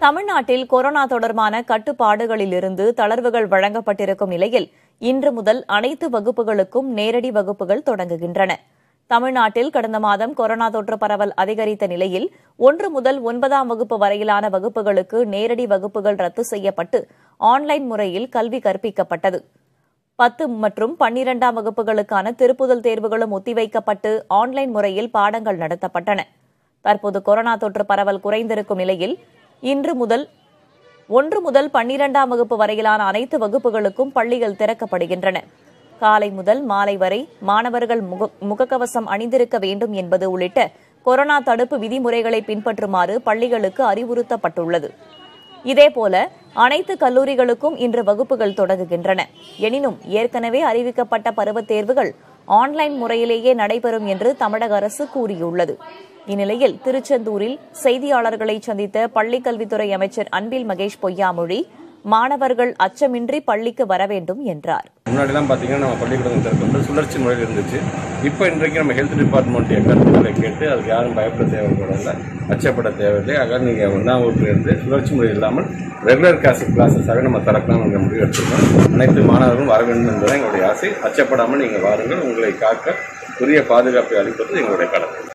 தமிழ்நாட்டில் கொரோனா தொடர்பான கட்டுப்பாடுகளிலிருந்து தளர்வுகள் வழங்கப்பட்டிருக்கும் நிலையில் இன்று முதல் அனைத்து வகுப்புகளுக்கும் நேரடி வகுப்புகள் தொடங்குகின்றன தமிழ்நாட்டில் கடந்த மாதம் கொரோனா தொற்று பரவல் அதிகரித்த நிலையில் ஒன்று முதல் ஒன்பதாம் வகுப்பு வரையிலான வகுப்புகளுக்கு நேரடி வகுப்புகள் ரத்து செய்யப்பட்டு ஆன்லைன் முறையில் கல்வி கற்பிக்கப்பட்டது பத்து மற்றும் பன்னிரண்டாம் வகுப்புகளுக்கான திருப்புதல் தேர்வுகளும் ஒத்திவைக்கப்பட்டு ஆன்லைன் முறையில் பாடங்கள் நடத்தப்பட்டன தற்போது கொரோனா தொற்று பரவல் குறைந்திருக்கும் நிலையில் இன்று முதல் ஒன்று முதல் பன்னிரண்டாம் வகுப்பு வரையிலான அனைத்து வகுப்புகளுக்கும் பள்ளிகள் திறக்கப்படுகின்றன காலை முதல் மாலை வரை மாணவர்கள் முக- முகக்கவசம் அணிந்திருக்க வேண்டும் என்பது உள்ளிட்ட கொரோனா தடுப்பு விதிமுறைகளை பின்பற்றுமாறு பள்ளிகளுக்கு அறிவுறுத்தப்பட்டுள்ளது இதேபோல அனைத்து கல்லூரிகளுக்கும் இன்று வகுப்புகள் தொடங்குகின்றன எனினும் ஏற்கனவே அறிவிக்கப்பட்ட பருவத் தேர்வுகள் ஆன்லைன் முறையிலேயே நடைபெறும் என்று தமிழக அரசு கூறியுள்ளது இந்நிலையில் திருச்செந்தூரில் செய்தியாளர்களை சந்தித்த பள்ளிக் கல்வித்துறை அமைச்சர் அன்பில் மகேஷ் பொய்யாமொழி மாணவர்கள் அச்சமின்றி பள்ளிக்கு வர வேண்டும் என்றார் முன்னாடிலாம் பார்த்தீங்கன்னா நம்ம பள்ளிக்கூடம் திறக்கும்போது சுழற்சி முறையில் இருந்துச்சு இப்போ இன்றைக்கு நம்ம ஹெல்த் டிபார்ட்மெண்ட்டுடைய கருத்துக்களை கேட்டு அதுக்கு யாரும் பயப்பட தேவைப்படல அச்சப்பட தேவையில்லை ஆக நீங்கள் ஒன்றாம் வகுப்பிலிருந்து சுழற்சி முறை இல்லாமல் ரெகுலர் கிளாஸ் கிளாஸஸாக நம்ம திறக்கலாம் என்ற முடிவு எடுத்துருக்கோம் அனைத்து மாணவர்களும் வர வேண்டும் என்பது எங்களுடைய ஆசை அச்சப்படாமல் நீங்கள் வாருங்கள் உங்களை காக்க உரிய பாதுகாப்பை அளிப்பது எங்களுடைய கடமை